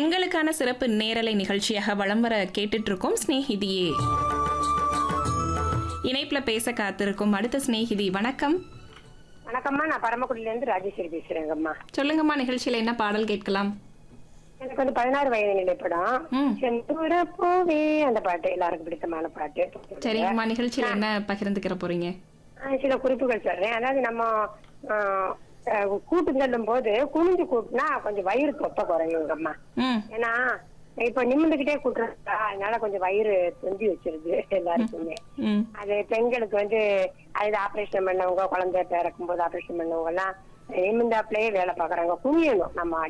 பெண்களுக்கான சிறப்பு நேரலை நிகழ்ச்சியாக வலம் வர கேட்டுட்டு இருக்கோம் ஸ்நேகிதியே இணைப்புல பேச காத்திருக்கும் அடுத்த சிநேகிதி வணக்கம் வணக்கம்மா நான் பரமக்குடியில இருந்து ராஜேஸ்வரி பேசுறேங்கம்மா சொல்லுங்கம்மா நிகழ்ச்சியில என்ன பாடல் கேட்கலாம் எனக்கு வந்து பதினாறு வயது நிலைப்படம் ம். செந்தூர பூவே அந்த பாட்டு எல்லாருக்கும் பிடித்தமான பாட்டு சரிங்கம்மா நிகழ்ச்சியில என்ன பகிர்ந்துக்கிற போறீங்க ஆஹ் சில குறிப்புகள் சொல்றேன் அதாவது நம்ம ஆஹ், ஆஹ், கூட்டு செல்லும் போது குனிஞ்சு கூட்டினா கொஞ்சம் வயிறு தொப்பை குறையுங்கம்மா ம் ஏன்னா இப்ப நிமிந்துகிட்டே கூட்டுறா அதனால கொஞ்சம் வயிறு தொந்தி வச்சிருது எல்லாருக்குமே ம் அது பெண்களுக்கு வந்து அது ஆபரேஷன் பண்ணவங்க குழந்தை பிறக்கும் போது ஆபரேஷன் பண்ணவங்க எல்லாம் நிமிந்தாப்புலயே வேலை பாக்குறாங்க குனியணும் நம்ம